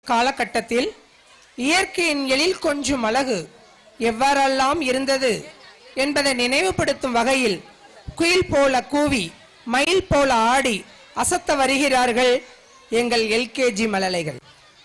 காலகட்டத்தில் இயற்கையின் எழில் கொஞ்சம் அழகு எவ்வாறெல்லாம் இருந்தது என்பதை நினைவுபடுத்தும் வகையில் குயில் போல கூவி மயில் போல ஆடி அசத்த வருகிறார்கள் எங்கள் எல்கேஜி மழலைகள்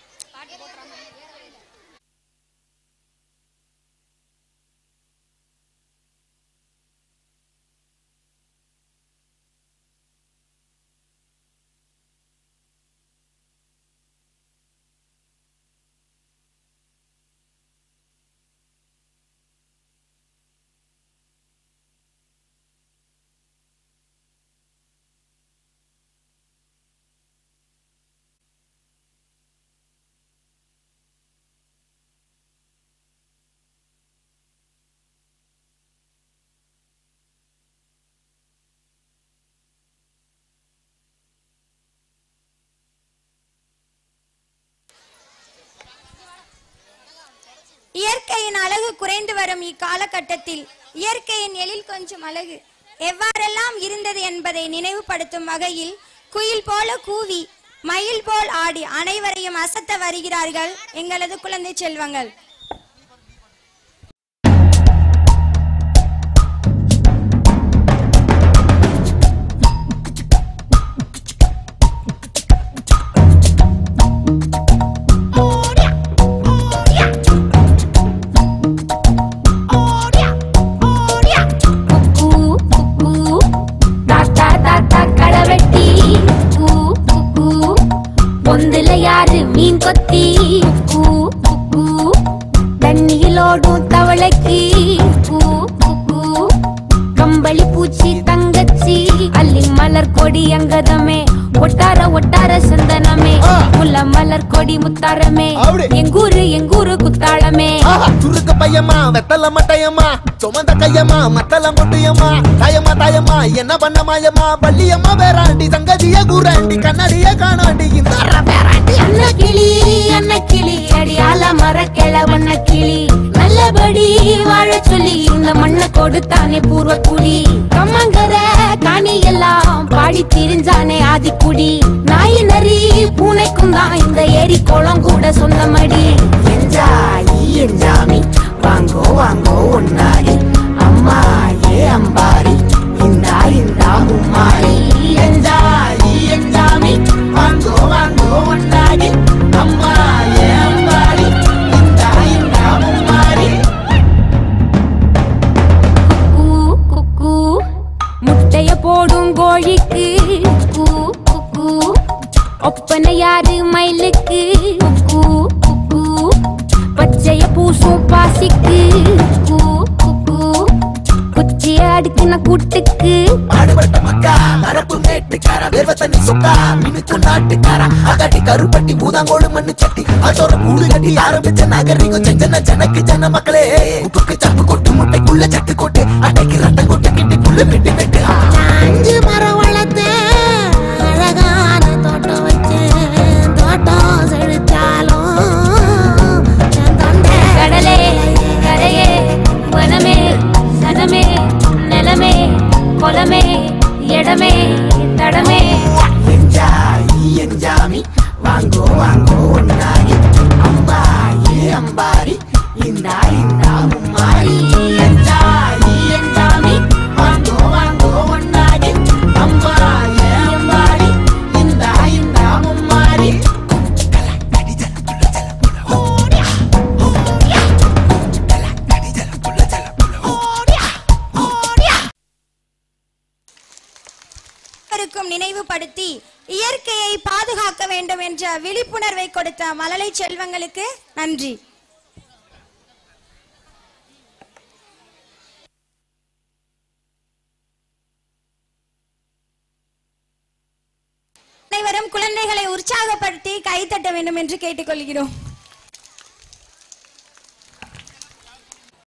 இயற்கையின் அழகு குறைந்து வரும் இக்காலகட்டத்தில் இயற்கையின் எழில் கொஞ்சம் அழகு எவ்வாறெல்லாம் இருந்தது என்பதை நினைவுபடுத்தும் வகையில் குயில் போல கூவி மயில் போல் ஆடி அனைவரையும் அசத்த வருகிறார்கள் எங்களது குழந்தை செல்வங்கள் குக்கு, குக்கு, தாத்தா, தாத்தா, களவெட்டி. குக்கு, குக்கு, பொந்துல யாரு மீன் கொத்தி குக்கு, குக்கு, தண்ணியில் ஓடும் தவளைக்கு குக்கு, குக்கு, கம்பளி பூச்சி தங்கச்சி அள்ளி மலர் கொடி அங்கதமே ஒட்டார ஒட்டார சந்தனமே முல்ல மலர் கொடி முத்தாரமே அப்படி. எங்கூரு எங்கூரு குத்தாளமே ஆஹா, துருக்கு பையம்மா வெத்தல மட்டையம்மா சுமந்த கையம்மா மத்தல முட்டையம்மா தாயம்மா தாயம்மா என்ன பண்ண மாயம்மா பள்ளியம்மா வேறாண்டி சங்கதிய கூறாண்டி கண்ணாடிய காணாண்டி இந்த வேறாண்டி அன்ன கிளி அன்ன கிளி அடியால மர கிழவண்ண கிளி நல்லபடி வாழ சொல்லி இந்த மண்ணை கொடுத்தானே பூர்வ குடி கம்மங்கர காணி எல்லாம் பாடி திரிஞ்சானே ஆதிக்குடி நாய் நரி பூனைக்கும் தான் இந்த ஏரி குளம் கூட சொந்தமடி என்ஜாயி என்ஜாமி வாங்கோ வாங்கோ ஒன்னாரி அம்மா ஏ அம்பாரி இந்தா இந்தா மும்மாரி என்ஜாயி என்ஜாமி வாங்கோ வாங்கோ ஒன்னாரி அம்மா ஏ அம்பாரி இந்தா இந்தா மும்மாரி குக்கு குக்கு முட்டைய போடும் கோழிக்கு குக்கு குக்கு ஒப்பனை யாரு மயிலுக்கு குக்கு குக்கு பச்சைய பூசும் பாசிக்கு குக்கு குக்கு குச்சிய அடுக்கின கூட்டுக்கு பாடுபட்ட மக்கா மரப்பு மேட்டுக்காரா வேர்வ தண்ணி சொக்கா மினுக்கு நாட்டுக்காரா அகாட்டி கருப்பட்டி பூதாங்கோடு மண்ணு சட்டி அதோட கூடு கட்டி ஆரம்பிச்ச நாகரிகம் செஞ்சன ஜனக்கு ஜன மக்களே உப்புக்கு சப்பு கொட்டு முட்டைக்குள்ள சட்டு கொட்டு அட்டைக்கு ரத்தம் கொட்டு கிட்டி புல்லு வெட்டி வெட்டு அஞ்சு மரம் வளர்த்தேன் அழகான தோட்டம் வச்சேன் தோட்டம் செழிச்சாலும் என் தொண்டை கடலே கரையே வனமே சனமே நிலமே கொலமே இடமே தடமே என்ஜாயி என்ஜாமி வாங்கோ வாங்கோ ஒன்னாரி அம்பா ஏ அம்பாரி இந்தா இந்தா மும்மாரி என்ஜாயி என்ஜாமி வாங்கோ வாங்கோ ஒன்னாரி அம்பா ஏ அம்பாரி இந்தா இந்தா மும்மாரி அனைவருக்கும் நினைவுபடுத்தி இயற்கையை பாதுகாக்க வேண்டும் என்ற விழிப்புணர்வை கொடுத்த மழலை செல்வங்களுக்கு நன்றி அனைவரும் குழந்தைகளை உற்சாகப்படுத்தி கைத்தட்ட வேண்டும் என்று கேட்டுக்கொள்கிறோம்